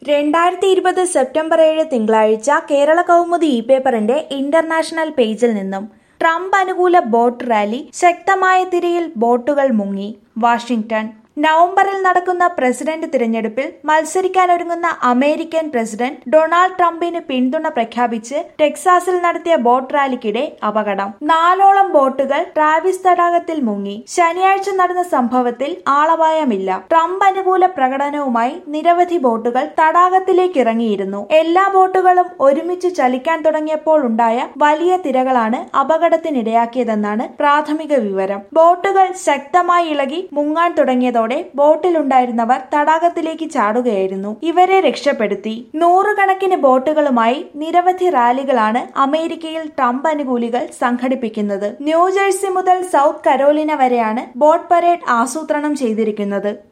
രണ്ടായിരത്തി ഇരുപത് സെപ്റ്റംബർ ഏഴ് തിങ്കളാഴ്ച കേരള കൗമുദി ഇ പേപ്പറിന്റെ ഇന്റർനാഷണൽ പേജിൽ നിന്നും ട്രംപ് അനുകൂല ബോട്ട് റാലി ശക്തമായ തിരയിൽ ബോട്ടുകൾ മുങ്ങി വാഷിംഗ്ടൺ നവംബറിൽ നടക്കുന്ന പ്രസിഡന്റ് തിരഞ്ഞെടുപ്പിൽ മത്സരിക്കാനൊരുങ്ങുന്ന അമേരിക്കൻ പ്രസിഡന്റ് ഡൊണാൾഡ് ട്രംപിന് പിന്തുണ പ്രഖ്യാപിച്ച് ടെക്സാസിൽ നടത്തിയ ബോട്ട് റാലിക്കിടെ അപകടം നാലോളം ബോട്ടുകൾ ട്രാവിസ് തടാകത്തിൽ മുങ്ങി ശനിയാഴ്ച നടന്ന സംഭവത്തിൽ ആളപായമില്ല ട്രംപ് അനുകൂല പ്രകടനവുമായി നിരവധി ബോട്ടുകൾ തടാകത്തിലേക്ക് ഇറങ്ങിയിരുന്നു എല്ലാ ബോട്ടുകളും ഒരുമിച്ച് ചലിക്കാൻ തുടങ്ങിയപ്പോൾ ഉണ്ടായ വലിയ തിരകളാണ് അപകടത്തിനിടയാക്കിയതെന്നാണ് പ്രാഥമിക വിവരം ബോട്ടുകൾ ശക്തമായി ഇളകി മുങ്ങാൻ തുടങ്ങിയതോടെ ബോട്ടിലുണ്ടായിരുന്നവർ തടാകത്തിലേക്ക് ചാടുകയായിരുന്നു ഇവരെ രക്ഷപ്പെടുത്തി നൂറുകണക്കിന് ബോട്ടുകളുമായി നിരവധി റാലികളാണ് അമേരിക്കയിൽ ട്രംപ് അനുകൂലികൾ സംഘടിപ്പിക്കുന്നത് ന്യൂജേഴ്സി മുതൽ സൗത്ത് കരോലിന വരെയാണ് ബോട്ട് പരേഡ് ആസൂത്രണം ചെയ്തിരിക്കുന്നത്